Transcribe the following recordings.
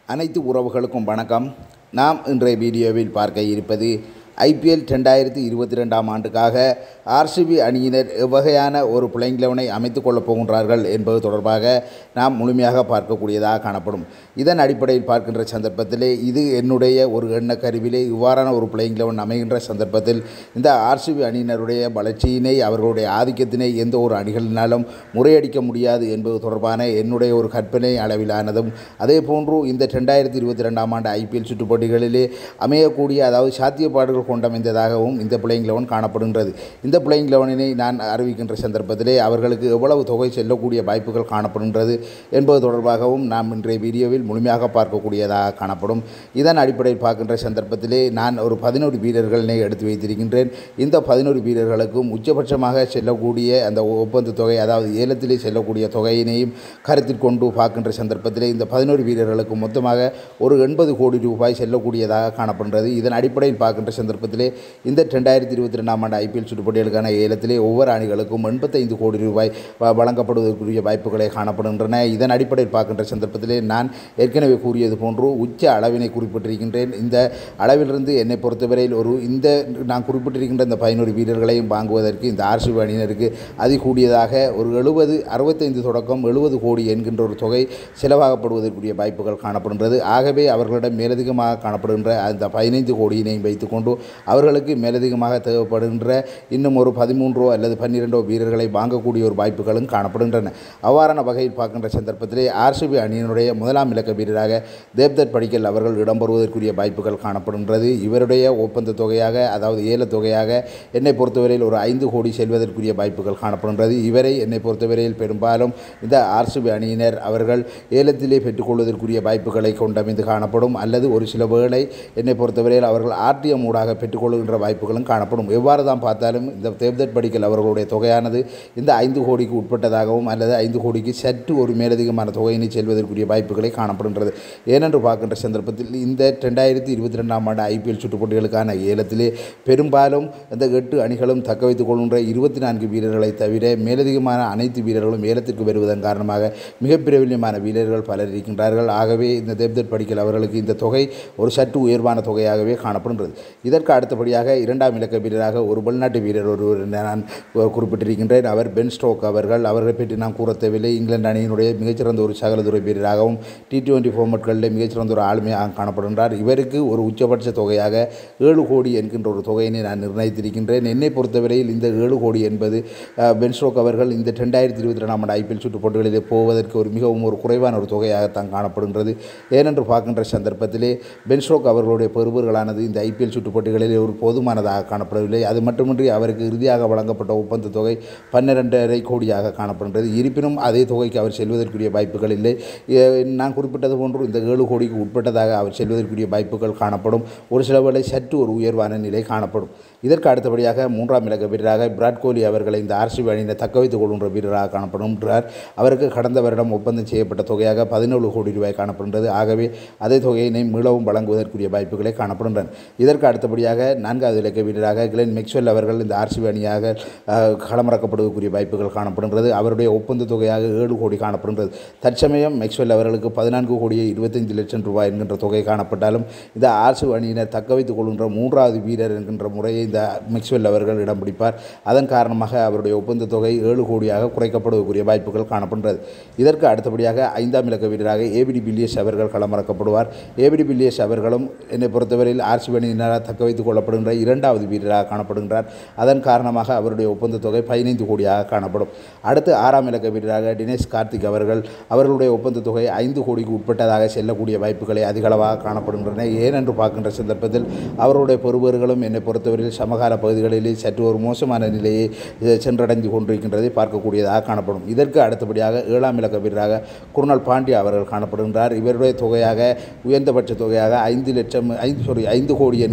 அனைத்து உறவுகளுக்கும் வணக்கம் நாம் இன்றைய வீடியோவில் பார்க்க இருப்பது ஐபிஎல் ரெண்டாயிரத்தி இருபத்தி ரெண்டாம் ஆண்டுக்காக ஆர்சிபி அணியினர் எவ்வகையான ஒரு பிளேயிங் லெவனை அமைத்துக் கொள்ளப் போகின்றார்கள் என்பது தொடர்பாக நாம் முழுமையாக பார்க்கக்கூடியதாக காணப்படும் இதன் அடிப்படையில் பார்க்கின்ற சந்தர்ப்பத்திலே இது என்னுடைய ஒரு எண்ண கருவிலே இவ்வாறான ஒரு பிளேயிங் லெவன் அமைகின்ற சந்தர்ப்பத்தில் இந்த ஆர்சிபி அணியினருடைய வளர்ச்சியினை அவர்களுடைய ஆதிக்கத்தினை எந்த ஒரு அணிகளினாலும் முறையடிக்க முடியாது என்பது தொடர்பான என்னுடைய ஒரு கற்பனை அளவிலானதும் அதே போன்று இந்த ரெண்டாயிரத்தி இருபத்தி ரெண்டாம் ஆண்டு ஐபிஎல் சுற்றுப் போட்டிகளிலே அமையக்கூடிய அதாவது சாத்தியப்பாடுகள் கொண்டமைந்ததாகவும் இந்த பிளேயிங் லெவன் காணப்படுகின்றது இந்த பிளேயிங் லெவனினை நான் அறிவிக்கின்ற சந்தர்ப்பத்திலே அவர்களுக்கு எவ்வளவு தொகை செல்லக்கூடிய வாய்ப்புகள் காணப்படுகின்றது என்பது தொடர்பாகவும் நாம் இன்றைய வீடியோவில் முழுமையாக பார்க்கக்கூடியதாக காணப்படும் இதன் அடிப்படையில் பார்க்கின்ற சந்தர்ப்பத்திலே நான் ஒரு பதினோரு வீரர்களினை எடுத்து வைத்திருக்கின்றேன் இந்த பதினோரு வீரர்களுக்கும் உச்சபட்சமாக செல்லக்கூடிய அந்த ஒப்பந்த தொகை அதாவது ஏலத்திலே செல்லக்கூடிய தொகையினையும் கருத்தில் கொண்டு பார்க்கின்ற சந்தர்ப்பத்திலே இந்த பதினோரு வீரர்களுக்கு மொத்தமாக ஒரு எண்பது கோடி ரூபாய் செல்லக்கூடியதாக காணப்படுகிறது இதன் அடிப்படையில் பார்க்கின்ற சந்தர்ப்பத்திலே இந்த ரெண்டாயிரத்தி இருபத்தி ரெண்டாம் ஆண்டு ஐபிஎல் சுற்றுப்போட்டிகளுக்கான ஏலத்திலே ஒவ்வொரு அணிகளுக்கும் எண்பத்தைந்து கோடி ரூபாய் வ- வழங்கப்படுவதற்குரிய வாய்ப்புகளை காணப்படுகின்றன இதன் அடிப்படையில் பார்க்கின்ற சந்தர்ப்பத்திலே நான் ஏற்கனவே கூறியது போன்று உச்ச அளவினை குறிப்பிட்டிருக்கின்றேன் இந்த அளவிலிருந்து என்னை பொறுத்தவரையில் ஒரு இந்த நான் குறிப்பிட்டிருக்கின்ற இந்த பதினோரு வீரர்களையும் வாங்குவதற்கு இந்த ஆர்சிபி அணியினருக்கு அதிகூடியதாக ஒரு எழுபது அறுபத்தைந்து தொடக்கம் எழுபது கோடி என்கின்ற ஒரு தொகை செலவாகப்படுவதற்குரிய வாய்ப்புகள் காணப்படுகின்றது ஆகவே அவர்களிடம் மேலதிகமாக காணப்படுகின்ற அந்த பதினைந்து கோடியினையும் வைத்துக்கொண்டு அவர்களுக்கு மேலதிகமாக தேவைப்படுகின்ற இன்னும் ஒரு பதிமூன்றோ அல்லது பன்னிரெண்டோ வீரர்களை வாங்கக்கூடிய ஒரு வாய்ப்புகளும் காணப்படுகின்றன அவ்வாறான வகையில் பார்க்கின்ற சந்தர்ப்பத்திலே ஆர்சிபி அணியினுடைய முதலாம் இலக்க வீரராக தேவ்தத் படிக்கல் அவர்கள் இடம்பெறுவதற்குரிய வாய்ப்புகள் காணப்படுகின்றது இவருடைய ஒப்பந்த தொகையாக அதாவது ஏல தொகையாக என்னை பொறுத்தவரையில் ஒரு ஐந்து கோடி செல்வதற்குரிய வாய்ப்புகள் காணப்படுகின்றது இவரை என்னை பொறுத்தவரையில் பெரும்பாலும் இந்த ஆர்சிபி அணியினர் அவர்கள் ஏலத்திலே பெற்றுக்கொள்வதற்குரிய வாய்ப்புகளை கொண்டமைந்து காணப்படும் அல்லது ஒரு சில வேளை என்னை பொறுத்தவரையில் அவர்கள் ஆர்டிஎம் ஊடாக பெற்றுக்கொள்கின்ற வாய்ப்புகளும் காணப்படும் எவ்வாறு தான் பார்த்தாலும் இந்த தேவ்தத் படிக்கல் அவர்களுடைய தொகையானது இந்த ஐந்து கோடிக்கு உட்பட்டதாகவும் அல்லது ஐந்து கோடிக்கு சற்று ஒரு மேலதிகமான தொகையினை செல்வதற்குரிய வாய்ப்புகளை காணப்படுகின்றது ஏனென்று பார்க்கின்ற சந்தர்ப்பத்தில் இந்த ரெண்டாயிரத்தி இருபத்தி ரெண்டாம் ஆண்டு ஐபிஎல் சுற்றுப் போட்டிகளுக்கான ஏலத்திலே பெரும்பாலும் இந்த எட்டு அணிகளும் தக்க வைத்துக் கொள்கின்ற இருபத்தி நான்கு வீரர்களை தவிர மேலதிகமான அனைத்து வீரர்களும் ஏலத்திற்கு வருவதன் காரணமாக மிக பிரபல்யமான வீரர்கள் பலர் இருக்கின்றார்கள் ஆகவே இந்த தேவ்தத் படிக்கல் அவர்களுக்கு இந்த தொகை ஒரு சற்று உயர்வான தொகையாகவே காணப்படுகின்றது இதற்கு அடுத்தபடியாக இரண்டாம் இலக்க வீரராக ஒரு வெளிநாட்டு வீரர் ஒருவர் நான் குறிப்பிட்டிருக்கின்றேன் அவர் பென் ஸ்டோக் அவர்கள் அவர்களை பற்றி நான் கூற தேவையில்லை இங்கிலாந்து அணியினுடைய மிகச்சிறந்த ஒரு சகலதுறை வீரராகவும் டி டுவெண்ட்டி ஃபார்மேட்களில் மிகச்சிறந்த ஒரு ஆளுமையாக காணப்படுகின்றார் இவருக்கு ஒரு உச்சபட்ச தொகையாக ஏழு கோடி என்கின்ற ஒரு தொகையினை நான் நிர்ணயித்திருக்கின்றேன் என்னை பொறுத்தவரையில் இந்த ஏழு கோடி என்பது அஹ், பென் ஸ்டோக் அவர்கள் இந்த ரெண்டாயிரத்தி இருபத்தி ரெண்டாம் ஆண்டு ஐபிஎல் சுற்றுப் போட்டிகளிலே போவதற்கு ஒரு மிகவும் ஒரு குறைவான ஒரு தொகையாகத்தான் காணப்படுகின்றது ஏனென்று பார்க்கின்ற சந்தர்ப்பத்திலே பென் ஸ்டோக் அவர்களுடைய பெறுபர்களானது இந்த ஐபிஎல் சுற்றுப் போட்டிகளிலே ஒரு போதுமானதாக காணப்படவில்லை அது மட்டுமின்றி அவருக்கு இறுதியாக வழங்கப்பட்ட ஒப்பந்த தொகை பன்னிரெண்டரை கோடியாக காணப்படுகின்றது இருப்பினும் அதே தொகைக்கு அவர் செல்வதற்குரிய வாய்ப்புகள் இல்லை எ- நான் குறிப்பிட்டது போன்று இந்த ஏழு கோடிக்கு உட்பட்டதாக அவர் செல்வதற்குரிய வாய்ப்புகள் காணப்படும் ஒரு சில வேளை சற்று ஒரு உயர்வான நிலை காணப்படும் இதற்கு அடுத்தபடியாக மூன்றாம் இலக்க வீரராக விராட் கோலி அவர்களை இந்த ஆர்சிபி அணியினர் தக்க வைத்துக் கொள்கின்ற வீரராக காணப்படுகின்றார் அவருக்கு கடந்த வருடம் ஒப்பந்தம் செய்யப்பட்ட தொகையாக பதினேழு கோடி ரூபாய் காணப்படுகின்றது ஆகவே அதே தொகையினை மீளவும் வழங்குவதற்குரிய வாய்ப்புகளே காணப்படுகின்றன இதற்கு அடுத்தபடியாக நான்காவது இலக்க வீரராக கிளென் மெக்ஸ்வெல் அவர்கள் இந்த ஆர்சிபி அணியாக அஹ், களமிறக்கப்படுவதற்குரிய வாய்ப்புகள் காணப்படுகின்றது அவருடைய ஒப்பந்த தொகையாக ஏழு கோடி காணப்படுகின்றது தற்சமயம் மெக்ஸ்வெல் அவர்களுக்கு பதினான்கு கோடியே இருபத்தைந்து லட்சம் ரூபாய் என்கின்ற தொகை காணப்பட்டாலும் இந்த ஆர்சிபி அணியினர் தக்க வைத்துக் கொள்கின்ற மூன்றாவது வீரர் என்கின்ற முறையை இந்த மெக்ஸ்வெல் அவர்கள் இடம் பிடிப்பார் அதன் காரணமாக அவருடைய ஒப்பந்த தொகை ஏழு கோடியாக குறைக்கப்படுவதற்குரிய வாய்ப்புகள் காணப்படுகிறது இதற்கு அடுத்தபடியாக ஐந்தாம் இலக்க வீரராக ஏபிடி பில்லியஸ் அவர்கள் களமிறக்கப்படுவார் ஏபிடி பில்லியஸ் அவர்களும் என்னை பொறுத்தவரையில் ஆர்சிபி அணியினரால் தக்க வைத்துக் கொள்ளப்படுகின்ற இரண்டாவது வீரராக காணப்படுகின்றார் அதன் காரணமாக அவருடைய ஒப்பந்த தொகை பதினைந்து கோடியாக காணப்படும் அடுத்து ஆறாம் இலக்க வீரராக தினேஷ் கார்த்திக் அவர்கள் அவர்களுடைய ஒப்பந்த தொகை ஐந்து கோடிக்கு உட்பட்டதாக செல்லக்கூடிய வாய்ப்புகளை அதிகளவாக காணப்படுகின்றன ஏனென்று பார்க்கின்ற சந்தர்ப்பத்தில் அவருடைய பொறுப்பர்களும் என்னை பொறுத்தவரையில் சமகால பகுதிகளிலே சற்று ஒரு மோசமான நிலையை அஹ், சென்றடைந்து கொண்டிருக்கின்றதை பார்க்கக்கூடியதாக காணப்படும் இதற்கு அடுத்தபடியாக ஏழாம் இலக்க வீரராக குருணால் பாண்டியா அவர்கள் காணப்படுகின்றார் இவருடைய தொகையாக உயர்ந்தபட்ச தொகையாக ஐந்து லட்சம் ஐந்து சாரி ஐந்து கோடி என்கின்ற ஒரு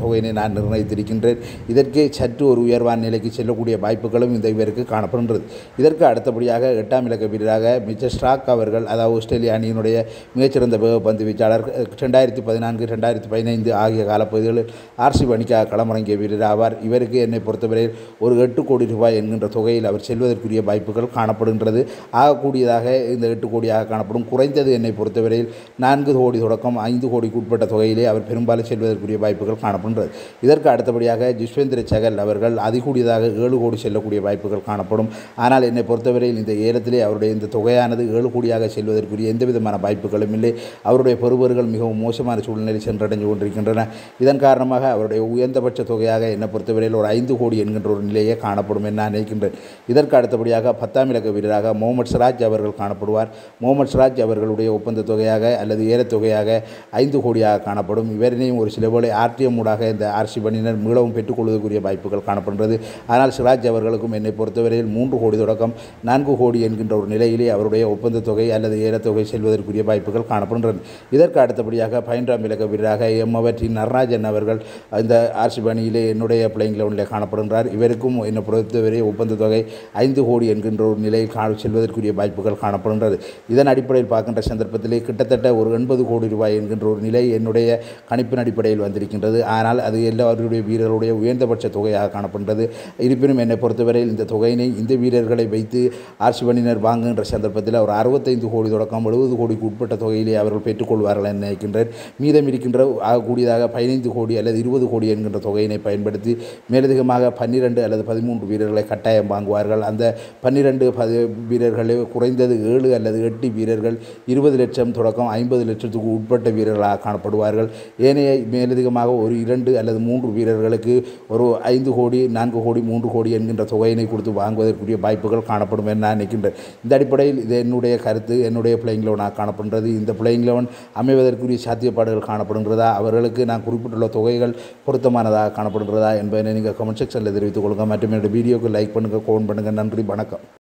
தொகையினை நான் நிர்ணயித்திருக்கின்றேன் இதற்கு சற்று ஒரு உயர்வான நிலைக்கு செல்லக்கூடிய வாய்ப்புகளும் இந்த இவருக்கு காணப்படுகின்றது இதற்கு அடுத்தபடியாக எட்டாம் இலக்க வீரராக மிச்சர் ஸ்ட்ராக் அவர்கள் அதாவது ஆஸ்திரேலிய அணியினுடைய மிகச்சிறந்த வேகப்பந்து வீச்சாளர் ரெண்டாயிரத்தி பதினான்கு ரெண்டாயிரத்தி பதினைந்து ஆகிய காலப்பகுதிகளில் ஆர்சிபி அணிக்காக களமிறங்கிய வீரர் ஆவார் இவருக்கு என்னை பொறுத்தவரையில் ஒரு எட்டு கோடி ரூபாய் என்கின்ற தொகையில் அவர் செல்வதற்குரிய வாய்ப்புகள் காணப்படுகின்றது ஆகக்கூடியதாக இந்த எட்டு கோடியாக காணப்படும் குறைந்தது என்னை பொறுத்தவரையில் நான்கு கோடி தொடக்கம் ஐந்து கோடிக்கு உட்பட்ட தொகையிலே அவர் பெரும்பாலும் செல்வதற்குரிய வாய்ப்புகள் காணப்படுகின்றது இதற்கு அடுத்தபடியாக ஜிஸ்வேந்திர சகல் அவர்கள் அதிகூடியதாக ஏழு கோடி செல்லக்கூடிய வாய்ப்புகள் காணப்படும் ஆனால் என்னை பொறுத்தவரையில் இந்த ஏலத்திலே அவருடைய இந்த தொகையானது ஏழு கோடியாக செல்வதற்குரிய எந்த விதமான வாய்ப்புகளும் இல்லை அவருடைய பெறுபவர்கள் மிகவும் மோசமான சூழ்நிலை சென்றடைந்து கொண்டிருக்கின்றன இதன் காரணமாக அவருடைய உயர்ந்தபட்ச தொகையாக என்னை பொறுத்தவரையில் ஒரு ஐந்து கோடி என்கின்ற ஒரு நிலையே காணப்படும் என நான் நினைக்கின்றேன் இதற்கு அடுத்தபடியாக பத்தாம் இலக்க வீரராக முகமது சிராஜ் அவர்கள் காணப்படுவார் முகமது சிராஜ் அவர்களுடைய ஒப்பந்த தொகையாக அல்லது ஏலத்தொகையாக ஐந்து கோடியாக காணப்படும் இவரினையும் ஒரு சில வேளை ஆர்டிஎம் ஊடாக இந்த ஆர்சி பணியினர் மீளவும் பெற்றுக்கொள்வதற்குரிய வாய்ப்புகள் காணப்படுகிறது ஆனால் சிராஜ் அவர்களுக்கும் என்னை பொறுத்தவரையில் மூன்று கோடி தொடக்கம் நான்கு கோடி என்கின்ற ஒரு நிலையிலே அவருடைய ஒப்பந்த தொகை அல்லது ஏலத்தொகை செல்வதற்குரிய வாய்ப்புகள் காணப்படுகின்றன இதற்கு அடுத்தபடியாக பதினொன்றாம் இலக்க வீரராக எம் அவற்றின் நடராஜன் அவர்கள் இந்த ஆர்சி பணியிலே என்னுடைய பிளேயிங் லெவனில் காணப்படுகின்றார் இவருக்கும் என்னை பொறுத்தவரை ஒப்பந்த தொகை ஐந்து கோடி என்கின்ற ஒரு நிலையில் கா செல்வதற்குரிய வாய்ப்புகள் காணப்படுகின்றது இதன் அடிப்படையில் பார்க்கின்ற சந்தர்ப்பத்திலே கிட்டத்தட்ட ஒரு எண்பது கோடி ரூபாய் என்கின்ற ஒரு நிலை என்னுடைய கணிப்பின் அடிப்படையில் வந்திருக்கின்றது ஆனால் அது எல்லாருடைய வீரர்களுடைய உயர்ந்தபட்ச தொகையாக காணப்படுகிறது இருப்பினும் என்னை பொறுத்தவரையில் இந்த தொகையினை இந்த வீரர்களை வைத்து ஆர்சி பணியினர் வாங்குகின்ற சந்தர்ப்பத்தில் ஒரு அறுபத்தைந்து கோடி தொடக்கம் எழுபது கோடிக்கு உட்பட்ட தொகையிலே அவர்கள் பெற்றுக்கொள்வார்கள் என நினைக்கின்றேன் மீதம் இருக்கின்ற ஆகக்கூடியதாக பதினைந்து கோடி அல்லது இருபது கோடி என்கின்ற தொகையினை பயன்படுத்தி மேலதிகமாக பன்னிரண்டு அல்லது பதிமூன்று வீரர்களை கட்டாயம் வாங்குவார்கள் அந்த பன்னிரண்டு பதி வீரர்களே குறைந்தது ஏழு அல்லது எட்டு வீரர்கள் இருபது லட்சம் தொடக்கம் ஐம்பது லட்சத்துக்கு உட்பட்ட வீரர்களாக காணப்படுவார்கள் ஏனைய மேலதிகமாக ஒரு இரண்டு அல்லது மூன்று வீரர்களுக்கு ஒரு ஐந்து கோடி நான்கு கோடி மூன்று கோடி என்கின்ற தொகையினை கொடுத்து வாங்குவதற்குரிய வாய்ப்புகள் காணப்படும் என நான் நினைக்கின்றேன் இந்த அடிப்படையில் இது என்னுடைய கருத்து என்னுடைய பிளேயிங் லெவனாக காணப்படுகிறது இந்த பிளேயிங் லெவன் அமைவதற்குரிய சாத்தியப்பாடுகள் காணப்படுகிறதா அவர்களுக்கு நான் குறிப்பிட்டுள்ள தொகைகள் பொருத்தமானதாக காணப்படுகிறதா என்பதை நீங்கள் கமெண்ட் செக்ஷனில் தெரிவித்துக் கொள்ளுங்கள் மற்றும் என்னுடைய வீடியோக்கு லைக் பண்ணுங்கள் கோன் பண்ணுங்கள் நன்றி வணக்கம்